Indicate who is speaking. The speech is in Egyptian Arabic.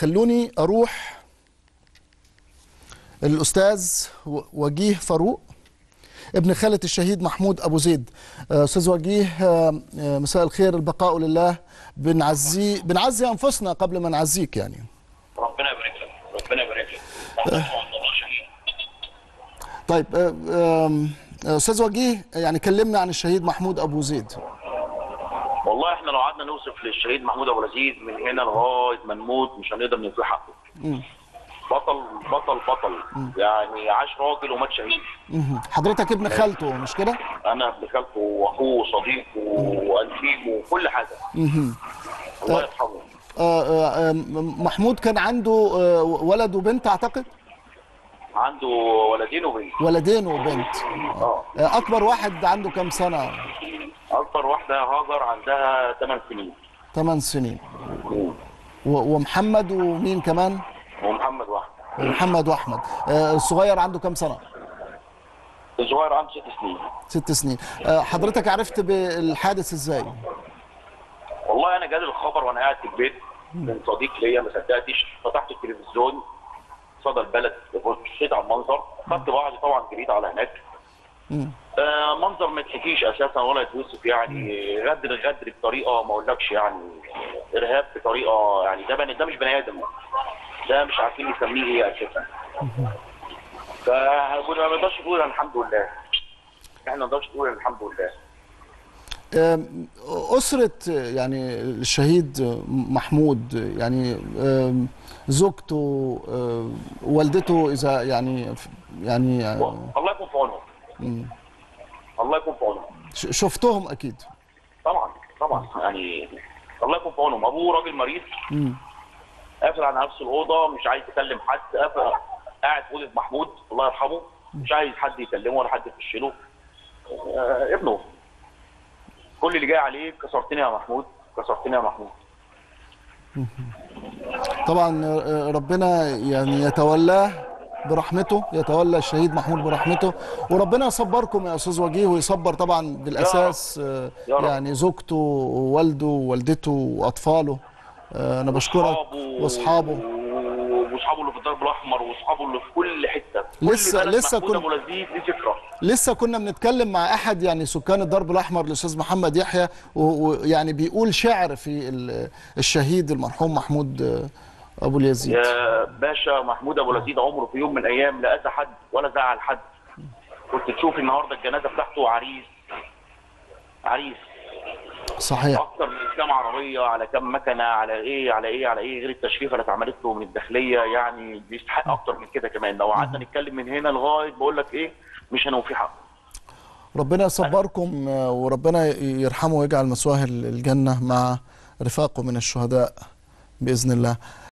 Speaker 1: خلوني اروح الاستاذ و- وجيه فاروق ابن خالة الشهيد محمود ابو زيد آه، استاذ وجيه آه، آه، مساء الخير البقاء لله بنعزي بنعزي انفسنا قبل ما نعزيك يعني
Speaker 2: ربنا يبارك لك ربنا يبارك لك رحمته عند الله شهيد
Speaker 1: طيب آه، آم، آه، استاذ وجيه يعني كلمنا عن الشهيد محمود ابو زيد
Speaker 2: والله احنا لو قعدنا نوصف للشهيد محمود ابو لذيذ من هنا لغايه ما نموت مش هنقدر ننفي حقه بطل بطل بطل يعني عاش راجل ومات شهيد
Speaker 1: مهم. حضرتك ابن خالته مش كده؟
Speaker 2: انا ابن خالته واخوه وصديقه وانتيمه وكل حاجه الله يرحمه
Speaker 1: آه، آه، آه، محمود كان عنده آه، ولد وبنت اعتقد
Speaker 2: عنده ولدين وبنت
Speaker 1: ولدين وبنت
Speaker 2: اه
Speaker 1: آه، اكبر واحد عنده كام سنه
Speaker 2: اكبر واحده هاجر عندها 8 سنين
Speaker 1: 8 سنين و- ومحمد ومين كمان
Speaker 2: ومحمد واحد
Speaker 1: محمد واحمد آه، الصغير عنده كام سنه
Speaker 2: الصغير عنده ست سنين
Speaker 1: ست سنين آه، حضرتك عرفت بالحادث ازاي
Speaker 2: والله انا جالي الخبر وانا قاعد في البيت من صديق ليا ما صدقتش فتحت التلفزيون صدى البلد بصيت على المنظر خدت بعضي طبعا جريت على هناك آه منظر ما يتحكيش اساسا ولا يتوصف يعني غدر غدر بطريقه ما اقولكش يعني ارهاب بطريقه يعني ده بني ده مش بني ادم ده مش عارفين نسميه ايه اساسا فكنا ما نقدرش نقول الحمد لله احنا ما نقدرش نقول الحمد لله
Speaker 1: آم، أسرة يعني الشهيد محمود يعني آم، زوجته آم، والدته إذا يعني يعني آه،
Speaker 2: الله يكون في عونهم الله يكون في عونهم
Speaker 1: ش- شفتهم أكيد
Speaker 2: طبعا طبعا يعني الله يكون في عونهم ابوه راجل مريض قافل على نفسه الاوضه مش عايز يكلم حد قافل قاعد في اوضه محمود الله يرحمه مش عايز حد يكلمه ولا حد يخش له آه ابنه كل اللي جاي عليه كسرتني يا محمود كسرتني يا محمود
Speaker 1: طبعا آه، ربنا يعني يتولاه برحمته يتولى الشهيد محمود برحمته وربنا يصبركم يا استاذ وجيه ويصبر طبعا بالاساس آه،
Speaker 2: يا رب.
Speaker 1: يعني زوجته ووالده ووالدته واطفاله آه، انا بشكرك
Speaker 2: واصحابه
Speaker 1: واصحابه
Speaker 2: واصحابه اللي في الدرب الاحمر واصحابه اللي في كل حته كل
Speaker 1: لسه-
Speaker 2: بلد
Speaker 1: لسه
Speaker 2: محمود
Speaker 1: كنت-
Speaker 2: ابو لذيذ ليه ذكرى
Speaker 1: لسه كنا بنتكلم مع احد يعني سكان الدرب الاحمر الاستاذ محمد يحيى و- ويعني بيقول شعر في ال- الشهيد المرحوم محمود آه، ابو اليزيد
Speaker 2: يا باشا محمود ابو لذيذ عمره في يوم من الايام لا اذى حد ولا زعل حد كنت تشوف النهارده الجنازه بتاعته عريس عريس
Speaker 1: صحيح
Speaker 2: اكتر من كام عربيه على كام مكنه على ايه على ايه على ايه غير التشريفه اللي اتعملت له من الداخليه يعني بيستحق اكتر من كده كمان لو قعدنا نتكلم من هنا لغايه بقول لك ايه مش هنوفي حقه
Speaker 1: ربنا يصبركم آه، وربنا يرحمه ويجعل مثواه الجنه مع رفاقه من الشهداء باذن الله